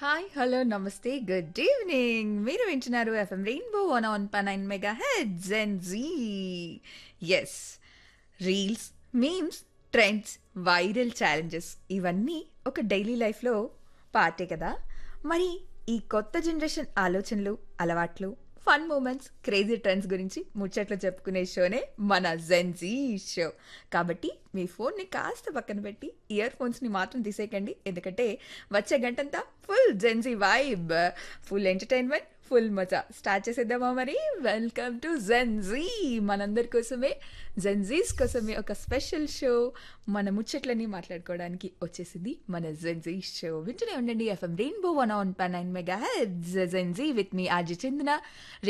hi hello నమస్తే good evening మీరు వింటున్నారు ఎఫ్ఎం రెయిన్బో వన్ ఆన్ పనైన్ మెగా హెడ్స్ అండ్ జీ ఎస్ reels memes trends viral challenges ఇవన్నీ ఒక డైలీ లైఫ్లో పార్టే కదా మరి ఈ కొత్త జనరేషన్ ఆలోచనలు అలవాట్లు ఫన్ మూమెంట్స్ క్రేజీ ట్రెండ్స్ గురించి ముచ్చట్లు చెప్పుకునే షోనే మన జెన్జీ షో కాబట్టి మీ ఫోన్ని కాస్త పక్కన పెట్టి ఇయర్ ఫోన్స్ని మాత్రం తీసేయకండి ఎందుకంటే వచ్చే గంటంతా full Gen Z vibe full entertainment full మజా స్టార్ట్ చేసేద్దామా మరి వెల్కమ్ టు జెన్జీ మనందరి కోసమే జెన్జీస్ కోసమే ఒక స్పెషల్ షో మన ముచ్చట్లని మాట్లాడుకోవడానికి వచ్చేసింది మన జెన్జీ షో వింటూనే ఉండండి ఎఫ్ఎం రెయిన్బో వన్ ఆన్ పన్ nine mega heads Gen Z with me RJ Chandana